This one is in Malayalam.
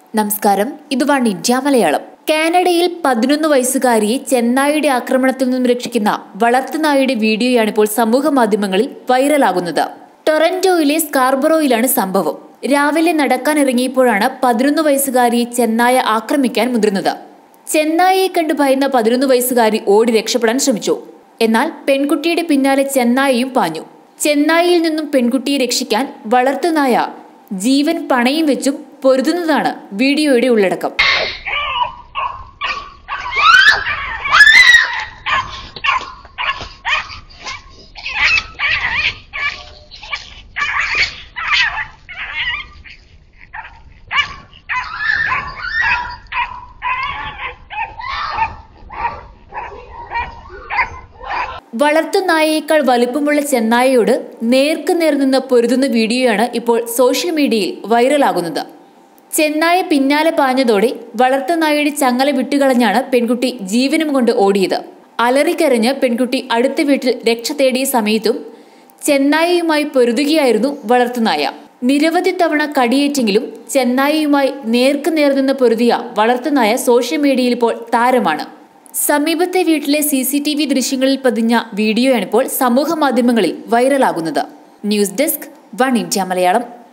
നമസ്കാരം ഇത് വൺ ഇന്ത്യ മലയാളം കാനഡയിൽ പതിനൊന്ന് വയസ്സുകാരിയെ ചെന്നായിയുടെ ആക്രമണത്തിൽ നിന്നും രക്ഷിക്കുന്ന വളർത്തുനായയുടെ വീഡിയോയാണ് ഇപ്പോൾ സമൂഹ മാധ്യമങ്ങളിൽ വൈറലാകുന്നത് ടൊറന്റോയിലെ സ്കാർബറോയിലാണ് സംഭവം രാവിലെ നടക്കാനിറങ്ങിയപ്പോഴാണ് പതിനൊന്ന് വയസ്സുകാരിയെ ചെന്നായ ആക്രമിക്കാൻ മുതിർന്നത് ചെന്നായയെ കണ്ട് ഭയന്ന പതിനൊന്ന് വയസ്സുകാരി ഓടി രക്ഷപ്പെടാൻ ശ്രമിച്ചു എന്നാൽ പെൺകുട്ടിയുടെ പിന്നാലെ ചെന്നായയും പാഞ്ഞു ചെന്നായിയിൽ നിന്നും പെൺകുട്ടിയെ രക്ഷിക്കാൻ വളർത്തുനായ ജീവൻ പണയും വെച്ചും പൊരുതുന്നതാണ് വീഡിയോയുടെ ഉള്ളടക്കം വളർത്തുനായയേക്കാൾ വലുപ്പമുള്ള ചെന്നായയോട് നേർക്ക് നേർ നിന്ന് പൊരുതുന്ന വീഡിയോയാണ് ഇപ്പോൾ സോഷ്യൽ മീഡിയയിൽ വൈറലാകുന്നത് ചെന്നായ പിന്നാലെ പാഞ്ഞതോടെ വളർത്തുനായയുടെ ചങ്ങല വിട്ടുകളഞ്ഞാണ് പെൺകുട്ടി ജീവനും കൊണ്ട് ഓടിയത് അലറിക്കരഞ്ഞ് പെൺകുട്ടി അടുത്ത വീട്ടിൽ രക്ഷ തേടിയ സമയത്തും ചെന്നായയുമായി പൊരുതുകയായിരുന്നു വളർത്തുനായ നിരവധി തവണ കടിയേറ്റെങ്കിലും ചെന്നായയുമായി നേർക്ക് നേർ നിന്ന് പൊരുതിയ വളർത്തുനായ സോഷ്യൽ മീഡിയയിൽ ഇപ്പോൾ താരമാണ് സമീപത്തെ വീട്ടിലെ സി സി ടി വി ദൃശ്യങ്ങളിൽ പതിഞ്ഞ വീഡിയോയാണിപ്പോൾ സമൂഹ മാധ്യമങ്ങളിൽ വൈറലാകുന്നത് news desk one India Malayalam